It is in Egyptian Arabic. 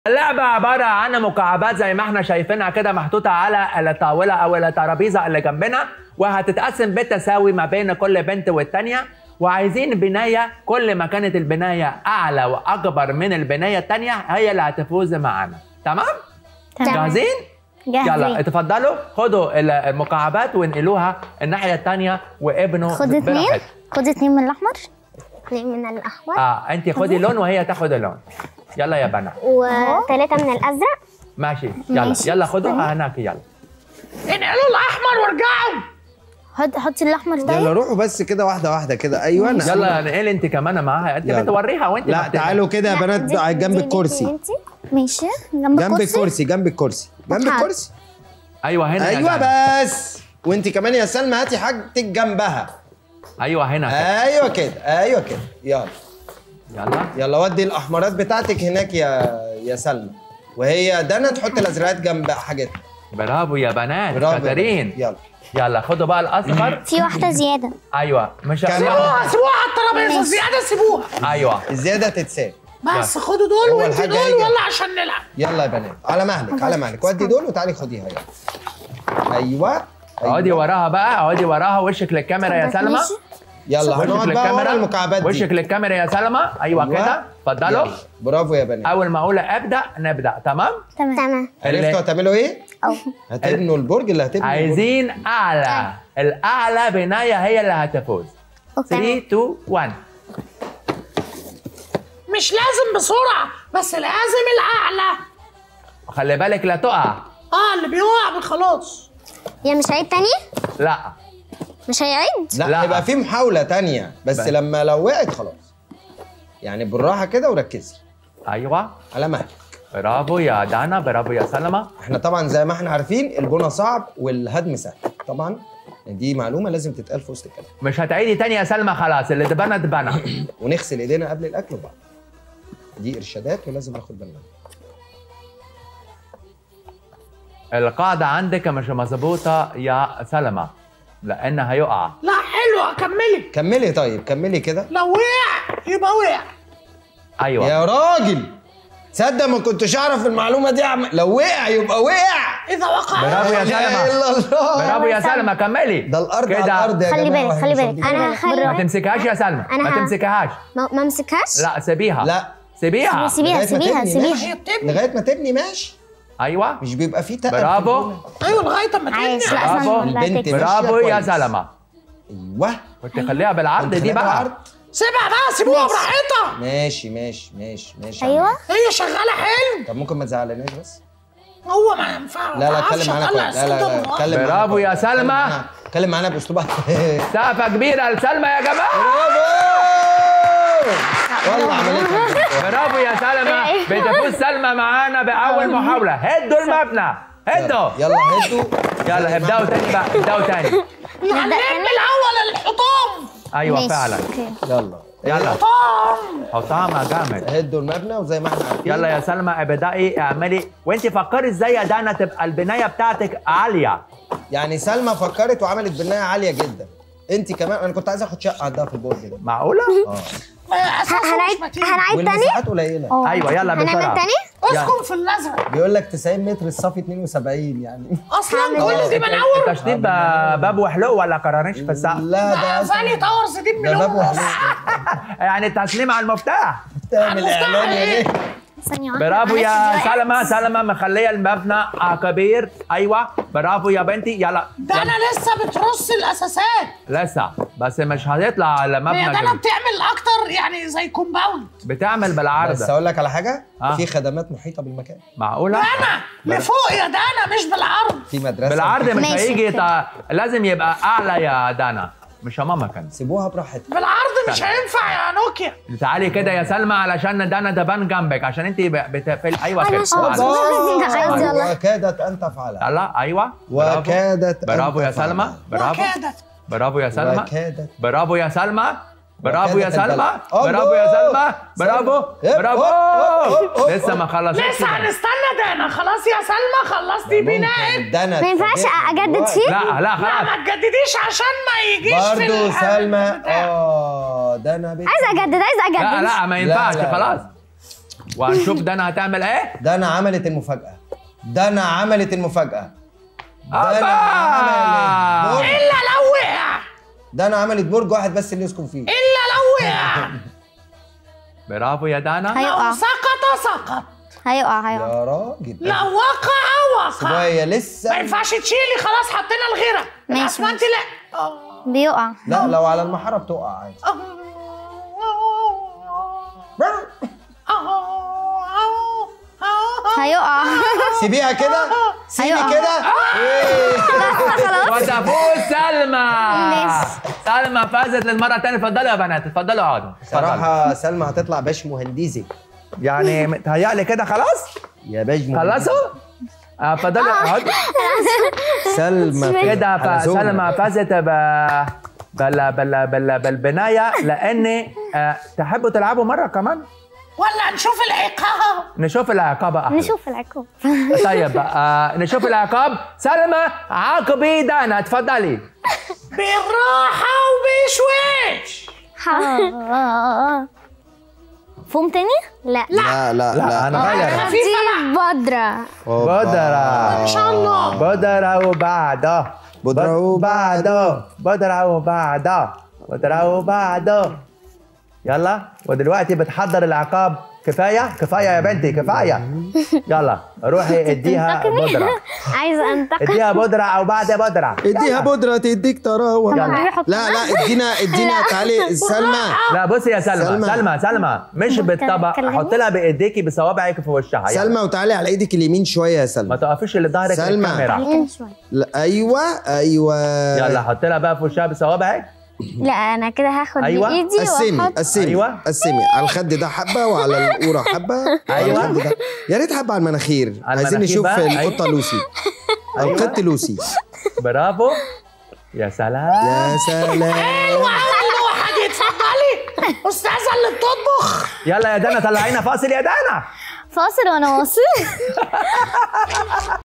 اللعبة عبارة عن مكعبات زي ما احنا شايفينها كده محطوطة على الطاولة أو الترابيزة اللي جنبنا وهتتقسم بالتساوي ما بين كل بنت والتانية وعايزين بناية كل ما كانت البناية أعلى وأكبر من البناية التانية هي اللي هتفوز معانا تمام؟ تمام. جاهزين؟ يلا جاهزين اتفضلوا خدوا المكعبات وانقلوها الناحية التانية وابنوا خد اتنين براحتكم. خد اتنين من الاحمر اثنين من الاحمر اه انت خدي لون وهي تاخد اللون يلا يا بنات وثلاثة من الازرق ماشي يلا ماشي. يلا خدوها هناك يلا انقلوا الاحمر وارجعوا حط حطي الاحمر يلا طيب روحوا بس كده واحده واحده كده ايوه أنا يلا انقل انت كمان معاها انت يلا. بتوريها وانت لا بت- تعالوا كده يا بنات دي- على جنب دي الكرسي ليكي انتي. ماشي جنب جنب الكرسي الكرسي جنب الكرسي جنب حاضر. الكرسي ايوه هنا يا ايوه جماعة. بس وانت كمان يا سلمى هاتي حاجتك جنبها ايوه هنا كده. ايوه كده ايوه كده يلا يلا يلا ودي الاحمرات بتاعتك هناك يا يا سلمى وهي دنا تحط الازرقات جنب حاجتها برافو يا بنات برافو يا شاطرين بنات. يلا يلا خدوا بقى الاصفر في واحده زياده ايوه مش كمان. سيبوها سيبوها على الترابيزه زياده سيبوها ايوه الزياده تتساب بس خدوا دول هو وانت الحاجة دول هيجي. ولا عشان نلعب يلا يا بنات على مهلك على مهلك ودي دول وتعالي خديها يلا ايوه اقعدي أيوة. وراها بقى اقعدي وراها وشك للكاميرا يا سلمى ماشي. يلا وشك هنقعد بقى ورا للكاميرا المكعبات دي وشك للكاميرا يا سلمى ايوه كده اتفضلوا يلا. برافو يا بنات اول ما اقول ابدا نبدا تمام تمام تمام اللي- عرفتوا هتعملوا ايه؟ أو. هتبنوا البرج اللي هتبنوا البرج. عايزين اعلى الاعلى بنايه هي اللي هتفوز 3 2 1 مش لازم بسرعه بس لازم الاعلى خلي بالك لا تقع اه اللي بيقع خلاص يا مش عيد تاني لا مش هيعيد لا, لا. يبقى في محاولة تانية بس بس. لما لو وقعت خلاص يعني بالراحة كده وركزي ايوه على مهلك برافو يا دانا برافو يا سلمى احنا طبعا زي ما احنا عارفين البنى صعب والهدم سهل طبعا دي معلومة لازم تتقال في وسط الكلام مش هتعيدي تاني يا سلمى خلاص اللي اتبنى اتبنى ونغسل ايدينا قبل الاكل وبعد دي ارشادات ولازم ناخد بالنا منها. القاعدة عندك مش مظبوطة يا سلمى لأن هيقع لا حلوه كملي كملي طيب كملي كده لو وقع يبقى وقع أيوة يا راجل تصدق ما كنتش اعرف المعلومة دي عم... لو وقع يبقى وقع اذا وقع برافو يا لا إله سلمى الا الله برافو يا سلمى كملي ده الارض كده. على الارض يا خلي جماعة بالك، واحنا خلي مش بالك. واخدين انا بالنا. هخلي ما تمسكهاش يا سلمى أنا ما ه- تمسكهاش ما ما امسكهاش لا سيبيها لا سيبيها سيبيها لغاية ما سيبيها تبني، سيبيها ماشي. هي بتبني لغايه ما تبني ماشي أيوة مش بيبقى فيه تقل في برافو البنى. ايوه لغايه اما عايش تبني لا برافو. استنى لا البنت تكسب. ماشية برافو يا كويس. سلمى ايوه كنت خليها بالعرض كنت دي خليها بقى بالعرض. سيبها بقى سيبوها براحتها ماشي ماشي ماشي ماشي ايوه هي شغاله حلو طب ممكن ما تزعلناش بس هو ما ينفعش لا لا اتكلم معانا كويس لا لا لا اتكلم معانا برافو كويس. يا اتكلم سلمى. معانا- اتكلم معانا باسلوب سقفة كبيرة لسلمى يا جماعة برافو والله عملتها برافو يا سلمى بتفوز سلمى معانا بأول محاولة هدوا المبنى هدوا يلا هدوا يلا ابدأوا تاني بقى ابدأوا تاني نلم الاول الحطام ايوه ماشي. فعلا أوكي. يلا يلا حطام حطها مع جامد هدوا المبنى وزي ما احنا عارفين يلا يا سلمى ابدأي اعملي وانت فكري ازاي يا دانا تبقى البنايه بتاعتك عاليه يعني سلمى فكرت وعملت بنايه عاليه جدا انت كمان انا كنت عايز اخد شقه عندها في البرج ده معقوله اه اساسا مش هنعيد متين هنعيد تاني والمساحات قليله اه. ايوه يلا هنعمل بسرعه تاني اسكن في الازرق بيقول لك 90 متر الصافي 72 يعني اصلا هعمل كل دي منور التشطيب باب وحلو ولا كرانيش في السقف لا ده فاني تاورز دي ده باب بمليون ونص وحلو يعني التسليم على المفتاح تعمل اعلان يا ليه ثانيه واحده برافو يا معلش دي سلمى سلمى مخليه المبنى آه، كبير ايوه برافو يا بنتي يلا ده انا لسه بترص الاساسات لسه بس مش هتطلع على هي مبنى ده انا جديد. بتعمل اكتر يعني زي كومباوند بتعمل بالعرض بس اقول لك على حاجه آه. في خدمات محيطه بالمكان معقوله انا لفوق يا ده انا مش بالعرض في مدرسه بالعرض مش ماشي. هيجي تا... لازم يبقى اعلى يا دانا مش يا ماما كان سيبوها براحتها بالعرض مش هينفع يا نوكيا تعالي كده يا سلمى علشان دانا تبان جنبك عشان انت بتقفل ايوه كده شاطرة. تعالي. عايز عايز يلا. وكادت ان تفعلها يلا ايوه برافو. وكادت أن برافو يا تفعلها. سلمى برافو وكادت برافو يا سلمى وكادت برافو يا سلمى برافو يا وكادت سلمى البلد. برافو يا سلمى برافو سلمى. برافو هوب، هوب، هوب، لسه ما خلصتش لسه ده. هنستنى ده انا خلاص يا سلمى خلصتي بنائك ما ما ينفعش اجدد فيه لا لا لا خلاص ما تجدديش عشان ما يجيش في برضه ال- سلمى بتاع. اه ده انا بت... عايز اجدد عايز اجدد لا لا ما ينفعش لا، لا. خلاص وهنشوف دانا هتعمل ايه دانا عملت المفاجاه دانا عملت المفاجاه دانا أبا! عملت برج الا لو وقع دانا عملت برج واحد بس اللي يسكن فيه الا لو وقع برافو يا دانا هيقع لو سقط سقط هيقع هيقع يا راجل لو وقع وقع شويه ما لسه ينفعش تشيلي خلاص حطينا الغيره ماشي، الاسمنت لا آه. بيقع لا لو على المحاره بتقع عادي هيقع سيبيها كده سيبي هيقع. كده إيه. وتفوز سلمى ماشي. سلمى فازت للمره الثانيه اتفضلوا يا بنات اتفضلوا اقعدوا اتفضلوا. صراحه سلمى هتطلع باش مهندسي يعني متهيألي كده خلاص يا باش مهندسي خلصوا آه، اتفضلوا اقعدوا سلمى كده حلزونة. فسلمى فازت ب بال بال بال بالبنايه لان آه، تحبوا تلعبوا مره كمان ولا نشوف العقاب نشوف العقاب احلى نشوف العقاب طيب آه نشوف العقاب سلمى عاقبي دانا اتفضلي بالراحه وبشويش فوم تاني؟ لا لا لا لا انا غير خفيفه دي بدرة بدرة ان شاء الله بدرة وبعده بدرة وبعده بدرة وبعده بدرة وبعده يلا ودلوقتي بتحضر العقاب كفاية كفاية يا بنتي كفاية يلا روحي اديها بودرة عايزة انتقم اديها بودرة او بعد بودرة اديها بودرة تديك تراوح يلا. لا لا ادينا ادينا تعالي سلمى لا بصي يا سلمى سلمى. سلمى سلمى مش بالطبق كلمني. حط لها بايديكي بصوابعك في وشها يلا. سلمى وتعالي على ايدك اليمين شويه يا ما سلمى تقفيش لظهرك سلمى. للكاميرا لا ايوه ايوه يلا حط لها بقى في وشها بصوابعك لا انا كده هاخد أيوة. بايدي قسمي واحط قسمي أيوة. قسمي على الخد ده حبه وعلى القوره حبه وعلى أيوة. الخد ده. يا ريت حبه على المناخير على عايزين المناخير نشوف بقى. القطه لوسي أيوة. القط لوسي برافو يا سلام يا سلام وعاوز واحد اتفضلي استاذه اللي بتطبخ يلا يا دانا طلعينا فاصل يا دانا فاصل وانا واصل